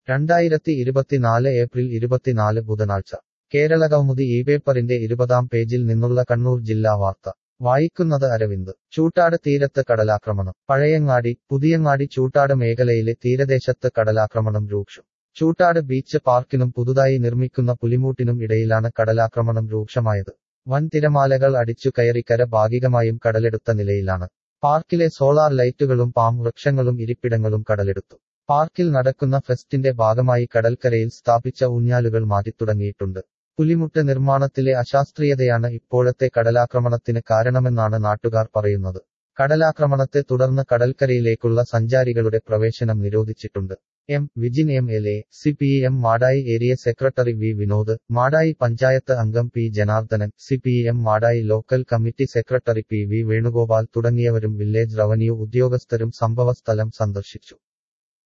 രണ്ടായിരത്തി ഇരുപത്തിനാല് ഏപ്രിൽ ഇരുപത്തിനാല് ബുധനാഴ്ച കേരള കൗമുദി ഈ പേപ്പറിന്റെ ഇരുപതാം പേജിൽ നിന്നുള്ള കണ്ണൂർ ജില്ലാ വാർത്ത വായിക്കുന്നത് അരവിന്ദ് ചൂട്ടാട് തീരത്ത് കടലാക്രമണം പഴയങ്ങാടി പുതിയങ്ങാടി ചൂട്ടാട് മേഖലയിലെ തീരദേശത്ത് കടലാക്രമണം രൂക്ഷം ചൂട്ടാട് ബീച്ച് പാർക്കിനും പുതുതായി നിർമ്മിക്കുന്ന പുലിമൂട്ടിനും ഇടയിലാണ് കടലാക്രമണം രൂക്ഷമായത് വൻ തിരമാലകൾ അടിച്ചു കയറി കര ഭാഗികമായും കടലെടുത്ത നിലയിലാണ് പാർക്കിലെ സോളാർ ലൈറ്റുകളും പാം വൃക്ഷങ്ങളും ഇരിപ്പിടങ്ങളും കടലെടുത്തു പാർക്കിൽ നടക്കുന്ന ഫെസ്റ്റിന്റെ ഭാഗമായി കടൽക്കരയിൽ സ്ഥാപിച്ച ഊഞ്ഞാലുകൾ മാറ്റിത്തുടങ്ങിയിട്ടുണ്ട് പുലിമുട്ട് നിർമ്മാണത്തിലെ അശാസ്ത്രീയതയാണ് ഇപ്പോഴത്തെ കടലാക്രമണത്തിന് കാരണമെന്നാണ് നാട്ടുകാർ പറയുന്നത് കടലാക്രമണത്തെ തുടർന്ന് കടൽക്കരയിലേക്കുള്ള സഞ്ചാരികളുടെ പ്രവേശനം നിരോധിച്ചിട്ടുണ്ട് M Vijin M L A C P M Madayi area secretary V Vinod Madayi panchayat അംഗം P Janardhanan C P M Madayi local committee secretary P V Venugopal തുടങ്ങിയവരും വില്ലേജ് റവന്യൂ ഉദ്യോഗസ്ഥരും സംഭവസ്ഥലം സന്ദർശിച്ചു